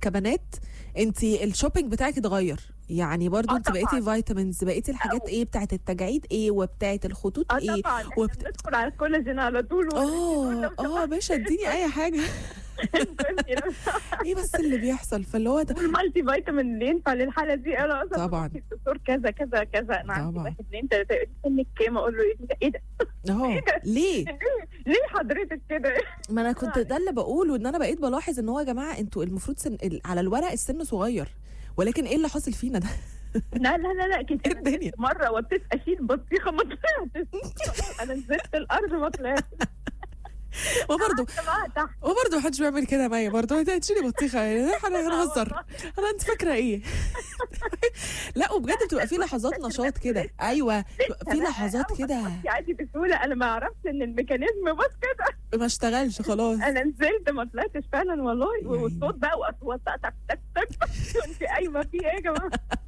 كبنات انت الشوبينج بتاعك اتغير يعني برضو آه انت بقيتي طبعاً. فيتامينز بقيتي الحاجات ايه بتاعت التجاعيد ايه وبتاعت الخطوط اه ايه طبعا وبت- وبت... ندخل على الكولاجين على طول اه اه باشا اديني اي حاجه ايه بس اللي بيحصل فاللي هو ده والمالتي فيتامين اللي ينفع للحاله دي انا اصلا طبعاً. بروح الدكتور كذا كذا كذا انا عندي طبعاً. واحد اثنين ثلاثه يقول لي سنك كام اقول له ايه ده ايه ده اهو ليه ليه ليه حضرتك كده ما انا كنت ده اللي بقوله ان انا بقيت بلاحظ ان هو يا جماعه انتوا المفروض سن... ال- على الورق السن صغير ولكن ايه اللي حاصل فينا ده لا لا لا لا كده الدنيا. مره وابتدي اشيل بطيخه ما طلعتش انا نزلت الارض ما طلعتش وبرضه بقى تحت وبرضه محدش بيعمل كده معايا برضه انت هتشيلي بطيخه يعني احنا هنهزر انا انت فاكره ايه لا وبجد بتبقى في لحظات نشاط كده ايوه في لحظات كده عادي بسهوله انا ما عرفت ان الميكانيزم بس كده ما اشتغلش خلاص انا نزلت ما طلعتش فعلا والله يعني. والصوت بقى واصوات بقى تك تك تك كنت قايمه في ايه يا جماعه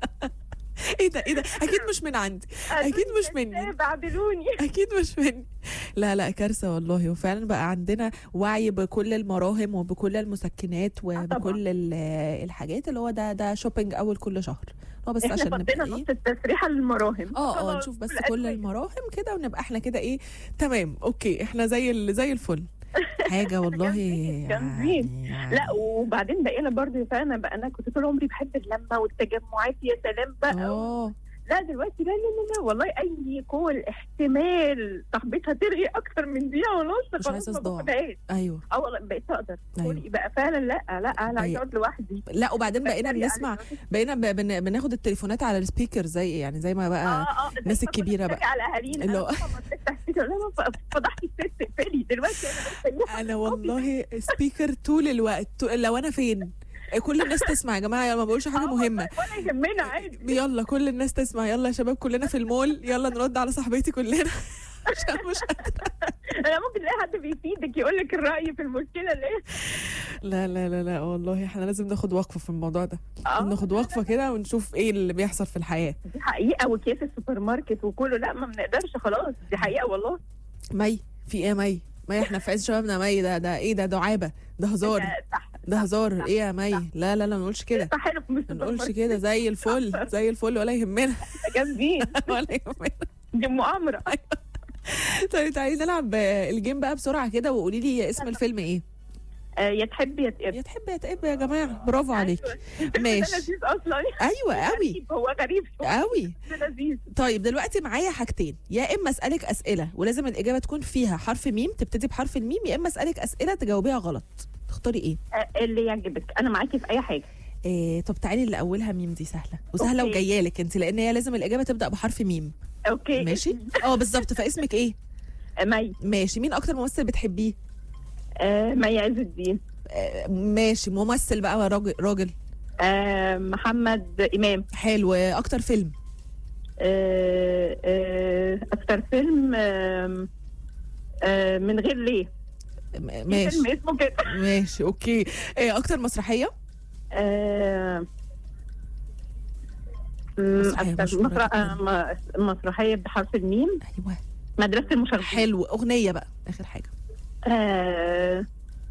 ايه ده ايه ده اكيد مش من عندي أكيد مش مني. بعدلوني اكيد مش مني لا لا كارثه والله وفعلا بقى عندنا وعي بكل المراهم وبكل المسكنات وبكل ال- الحاجات اللي هو ده ده شوبينج اول كل شهر هو بس احنا عشان فضينا نبقى نص ايه التسريحه للمراهم اه اه خلاص، نشوف بس والأدوية. كل المراهم كده ونبقى احنا كده ايه تمام اوكي احنا زي ال- زي الفل حاجه والله جامدين، جامدين. يعني لا وبعدين بقينا برضه فعلا بقى انا كنت طول عمري بحب اللمه والتجمعات يا سلام بقى اه لا دلوقتي لا لا لا, لا والله اي كول احتمال صاحبتها ترغي اكتر من دقيقه ونص مش عايزة ما صداع. باخدهاش. ايوه اه والله بقيت اقدر أيوة. أيوة. بقى فعلا لا لا انا عايزه أيوة. اقعد لوحدي لا وبعدين بقينا بتريق بنسمع على- بقينا ب- بن- بناخد التليفونات على السبيكر زي يعني زي ما بقى اه اه الناس الكبيرة بقى. على اهالينا اللي هو- اللي هو ما تفتح سبيكر لا لا فضحتي الست اقفلي دلوقتي انا بستنيها انا والله سبيكر طول الوقت طول- لو انا فين كل الناس تسمع يا جماعه يلا ما بقولش حاجه آه، مهمه ولا يهمنا عادي يلا كل الناس تسمع يلا يا شباب كلنا في المول يلا نرد على صاحبتي كلنا عشان مش انا ممكن الاقي حد بيفيدك يقول لك الراي في المشكله اللي هي لا لا لا لا والله احنا لازم ناخد وقفه في الموضوع ده آه. ناخد وقفه كده ونشوف ايه اللي بيحصل في الحياه دي حقيقه وكيس السوبر ماركت وكله لا ما بنقدرش خلاص دي حقيقه والله مي في ايه يا مي مي احنا في عز شبابنا مي ده ده ايه ده دعابه ده هزار ده صح ده هزار ايه يا مي لا لا لا ما نقولش كده صح حلو مش ما نقولش كده زي الفل زي الفل ولا يهمنا جامدين ولا يهمنا دي مؤامره طيب تعالي نلعب آه، الجيم بقى بسرعه كده وقولي لي اسم الفيلم ايه آه، يا تحب يا تقب يا تحب يا تقب يا جماعه برافو عليك ماشي ماشي. لذيذ اصلا ايوه قوي غريب، هو غريب شوية، قوي بس لذيذ طيب دلوقتي معايا حاجتين يا اما اسالك اسئله ولازم الاجابه تكون فيها حرف ميم تبتدي بحرف الميم يا اما اسالك اسئله تجاوبيها غلط تختاري ايه آه، اللي يعجبك انا معاكي في اي حاجه إيه طب تعالي اللي اولها ميم دي سهله وسهله أوكي. وجايه لك انت لان هي لازم الاجابه تبدا بحرف ميم اوكي ماشي اه بالظبط فاسمك ايه آه، مي ماشي مين اكتر ممثل بتحبيه آه، مي عز الدين آه ماشي ممثل بقى راجل راجل آه، محمد امام حلو اكتر فيلم آه، آه، اكتر فيلم آم، آه، من غير ليه م- في ماشي فيلم اسمه كده ماشي اوكي إيه اكتر مسرحيه آه، مم، مسرحية أكتر مشهورة مسرح- جداً. آه، م- مسرحية بحرف الميم ايوه مدرسة المشاغبين حلو اغنيه بقى اخر حاجه اه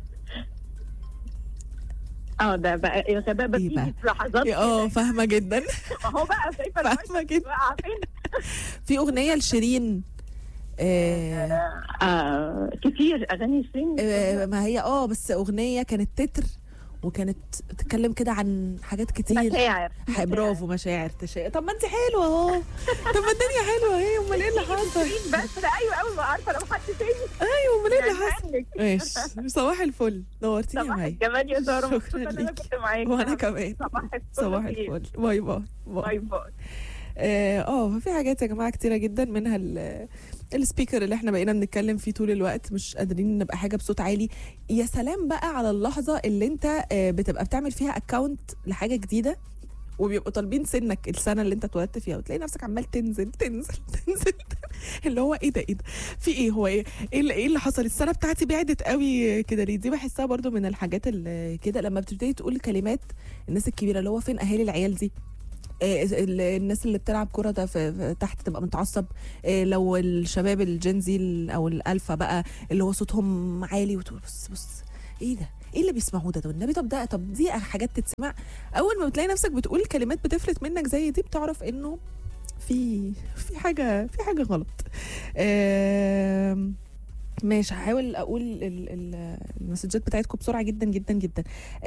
آه، ده بقى يا شباب إيه بقى؟ بتيجي في لحظات اه فاهمه جدا كده. ما هو بقى شايفه فاهمة الوقت جدا. واقعة فين في اغنيه لشيرين آه آه كتير اغاني شيرين آه ما هي اه بس اغنيه كانت تتر وكانت بتتكلم كده عن حاجات كتير مشاعر ح- برافو مشاعر تشاء طب ما انت حلوه اهو طب ما الدنيا حلوه اهي امال ايه اللي حصل بس ده ايوه قوي ما عارفه لو حد تاني ايوه امال ايه اللي يعني حصل عنك. ماشي صباح الفل نورتيني يا صباح مي الجمال يا زهره شكراً مبسوطة إن انا ليكي. كنت معاكي وانا كمان صباح الفل صباح الفل باي باي باي باي باي اه آه، في حاجات يا جماعه كتيره جدا منها ال- السبيكر اللي احنا بقينا بنتكلم فيه طول الوقت مش قادرين نبقى حاجه بصوت عالي يا سلام بقى على اللحظه اللي انت آه، بتبقى بتعمل فيها اكونت لحاجه جديده وبيبقوا طالبين سنك السنه اللي انت اتولدت فيها وتلاقي نفسك عمال تنزل تنزل تنزل اللي هو ايه ده ايه ده في ايه هو ايه ايه اللي, إيه اللي حصل السنه بتاعتي بعدت قوي كده ليه دي بحسها برضو من الحاجات اللي كده لما بتبتدي تقول كلمات الناس الكبيره اللي هو فين اهالي العيال دي آه، ال- الناس اللي بتلعب كرة ده في في- تحت تبقى متعصب آه، لو الشباب الجنزي ال- او الالفا بقى اللي هو صوتهم عالي وتقول بص بص ايه ده ايه اللي بيسمعوه ده ده والنبي طب ده طب دي حاجات تتسمع اول ما بتلاقي نفسك بتقول كلمات بتفلت منك زي دي بتعرف انه في في حاجه في حاجه غلط آم، ماشي هحاول اقول ال- ال- المسجات بتاعتكم بسرعه جدا جدا جدا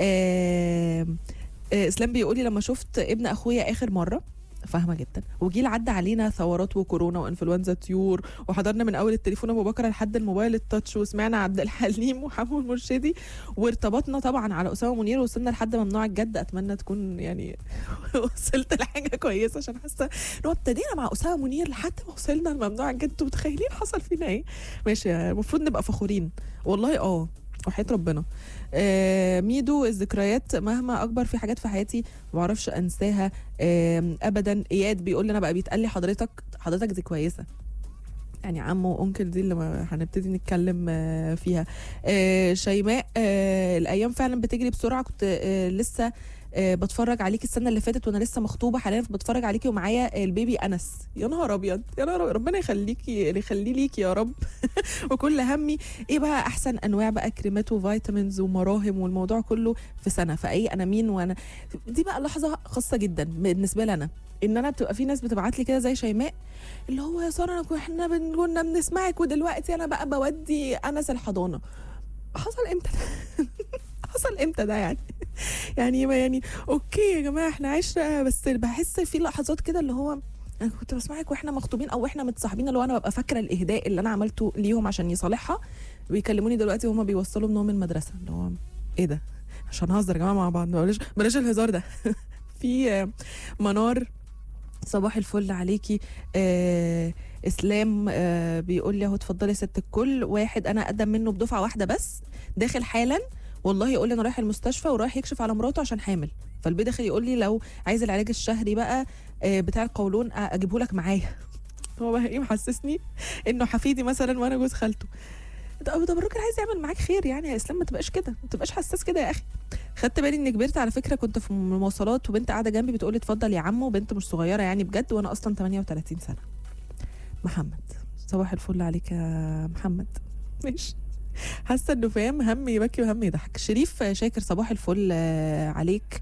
آم، آه، اسلام بيقولي لما شفت ابن اخويا اخر مره فاهمه جدا وجيل عدى علينا ثورات وكورونا وانفلونزا طيور وحضرنا من اول التليفون ابو بكر لحد الموبايل التاتش وسمعنا عبد الحليم وحمو المرشدي وارتبطنا طبعا على اسامه منير وصلنا لحد ممنوع الجد اتمنى تكون يعني وصلت لحاجه كويسه عشان حاسه ان هو ابتدينا مع اسامه منير لحد ما وصلنا لممنوع الجد انتوا متخيلين حصل فينا ايه ماشي المفروض نبقى فخورين والله اه وحياة ربنا آه ميدو الذكريات مهما اكبر في حاجات في حياتي ما بعرفش انساها آه ابدا اياد بيقول لي انا بقى بيتقال لي حضرتك حضرتك دي كويسه يعني عمو وانكل دي اللي ما هنبتدي نتكلم آه، فيها آه، شيماء آه، الايام فعلا بتجري بسرعه كنت آه، لسه آه، بتفرج عليكي السنه اللي فاتت وانا لسه مخطوبه حاليا بتفرج عليكي ومعايا البيبي انس يا نهار ابيض يا نهار أبيض. ربنا يخليكي يخليه ليكي يا رب وكل همي ايه بقى احسن انواع بقى كريمات وفيتامينز ومراهم والموضوع كله في سنه فاي انا مين وانا دي بقى لحظه خاصه جدا بالنسبه لي انا ان انا بتبقى في ناس بتبعت لي كده زي شيماء اللي هو يا ساره انا كو- احنا بن- كنا بنسمعك ودلوقتي انا بقى بودي انس الحضانه حصل امتى ده؟ حصل امتى ده يعني يعني ما يعني اوكي يا جماعه احنا عشنا بس بحس في لحظات كده اللي هو انا كنت بسمعك واحنا مخطوبين او احنا متصاحبين اللي هو انا ببقى فاكره الاهداء اللي انا عملته ليهم عشان يصالحها بيكلموني دلوقتي وهما بيوصلوا ابنهم المدرسه اللي هو ايه ده عشان نهزر يا جماعه مع بعض بلاش بلاش الهزار ده في آه، منار صباح الفل عليكي آه اسلام آه بيقول لي اهو اتفضلي يا ست الكل واحد انا اقدم منه بدفعه واحده بس داخل حالا والله يقول لي انا رايح المستشفى ورايح يكشف على مراته عشان حامل فالبي داخل يقول لي لو عايز العلاج الشهري بقى آه بتاع القولون آه، اجيبه لك معايا هو بقى ايه محسسني انه حفيدي مثلا وانا جوز خالته طب طب الراجل عايز يعمل معاك خير يعني يا اسلام ما تبقاش كده ما تبقاش حساس كده يا اخي خدت بالي اني كبرت على فكره كنت في المواصلات وبنت قاعده جنبي بتقول لي اتفضل يا عمو بنت مش صغيره يعني بجد وانا اصلا 38 سنه محمد صباح الفل عليك يا محمد ماشي حاسه انه فاهم هم يبكي وهم يضحك شريف شاكر صباح الفل آه، عليك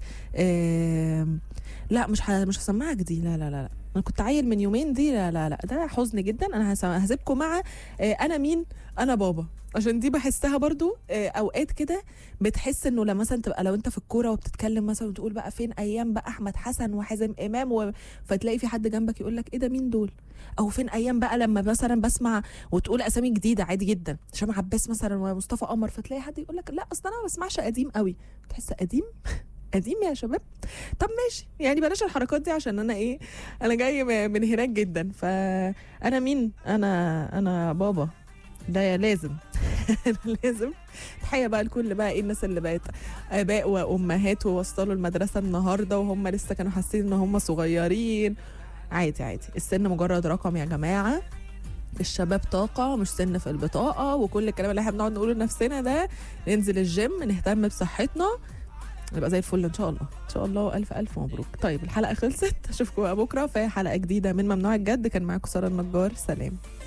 آم، لا مش ه- مش هسمعك دي لا لا لا لا انا كنت عيل من يومين دي لا لا لا ده حزن جدا انا هس- هسيبكم مع آه، انا مين انا بابا عشان دي بحسها برضو آه، اوقات كده بتحس انه لما مثلا تبقى لو انت في الكوره وبتتكلم مثلا وتقول بقى فين ايام بقى احمد حسن وحازم امام و... فتلاقي في حد جنبك يقول لك ايه ده مين دول او فين ايام بقى لما مثلا بسمع وتقول اسامي جديده عادي جدا هشام عباس مثلا ومصطفى قمر فتلاقي حد يقول لك لا اصل انا ما بسمعش قديم قوي تحس قديم قديم يا شباب طب ماشي يعني بلاش الحركات دي عشان انا ايه انا جاي م- من هناك جدا فانا مين انا انا بابا ده لازم لازم تحية بقى لكل بقى ايه الناس اللي بقت اباء وامهات ووصلوا المدرسه النهارده وهم لسه كانوا حاسين ان هم صغيرين عادي عادي السن مجرد رقم يا جماعه الشباب طاقة مش سن في البطاقة وكل الكلام اللي احنا بنقعد نقوله لنفسنا ده ننزل الجيم نهتم بصحتنا نبقى زي الفل ان شاء الله ان شاء الله والف الف مبروك طيب الحلقة خلصت اشوفكم بقى بكرة في حلقة جديدة من ممنوع الجد كان معاكم سارة النجار سلام